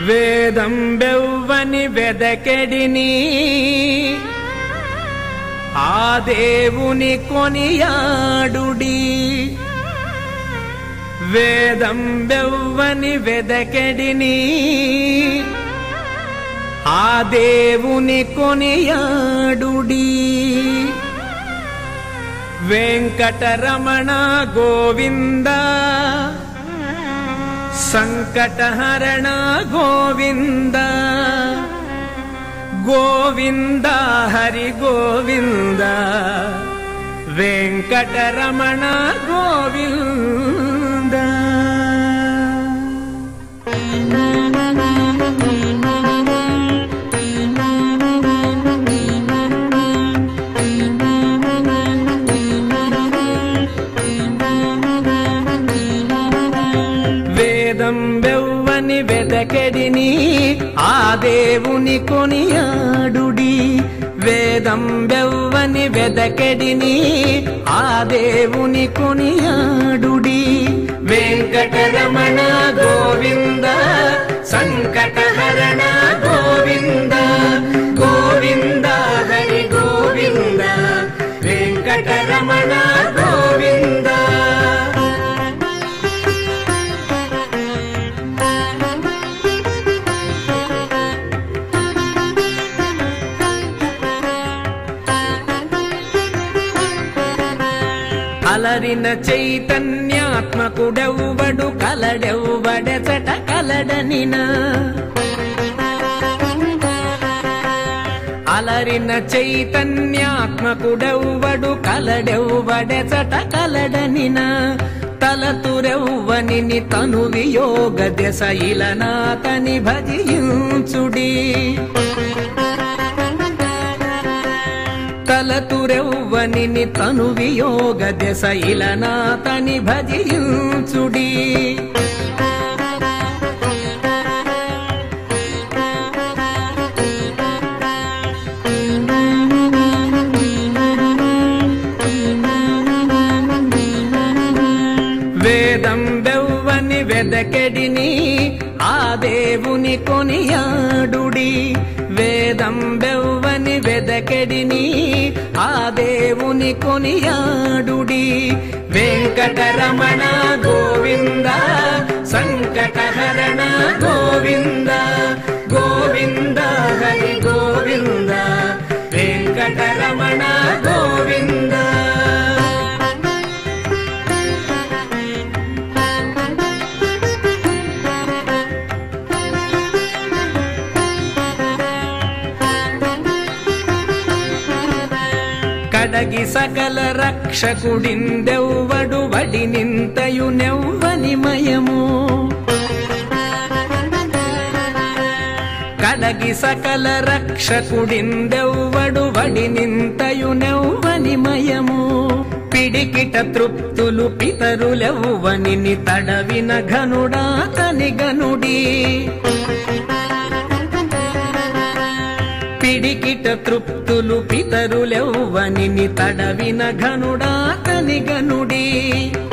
వేదం బెవ్వని వెదకెడిని ఆ దేవుని కొనియాడుడి వేదం బెవ్వని వెదకెడిని ఆ దేవుని కొనియాడుడి వెంకటరమణ గోవింద సంకటహరణ గోవింద గోవింద హరి గోవింద వెంకటరమణ గోవింద వేదం వెవ్వని వెదకెడిని ఆ దేవుని కొనియాడుడి వేదం వెవ్వని వెదకెడిని ఆ దేవుని కొనియాడుడి వెంకటరమణ గోవింద సంకటహరణ గోవింద గోవింద హరి గోవింద వెంకటరమణ గోవింద అలరిన చైతన్యాత్మకుడెవ్వడు కలడెవ్వడెచట కలడనిన అలరిన చైతన్యాత్మకుడెవ్వడు కలడెవ్వడెచట కలడనిన తలతురెవ్వనిని తను వియోగ దశ ఇలనాతని భజించుడి తలతురెవ్వనిని తను వియోగ దశ ఇలనాతని భజించుడి వేదం బెవ్వని వెదకెడిని ఆ దేవుని కొనియాడుడి వేదం బెవ్వని వెదకెడిని ఆ దేవుని కొనియాడుడి వెంకటరమణ గోవింద సంకటహరణ గోవింద గోవింద హరి గోవింద వెంకటరమణ గోవింద కడగి సకల రక్షకుడిందెవ్వడు వడి నింతయు నెవ్వని మయము కడగి సకల రక్షకుడిందెవ్వడు వడి నింతయు నెవ్వని మయము పిడికిట తృప్తులు పితరులెవ్వనిని తడవిన ఘనుడా తని గనుడి పిడికిట తృప్తులు పితరులెవ్వనిని తడవిన ఘనుడా తని గనుడి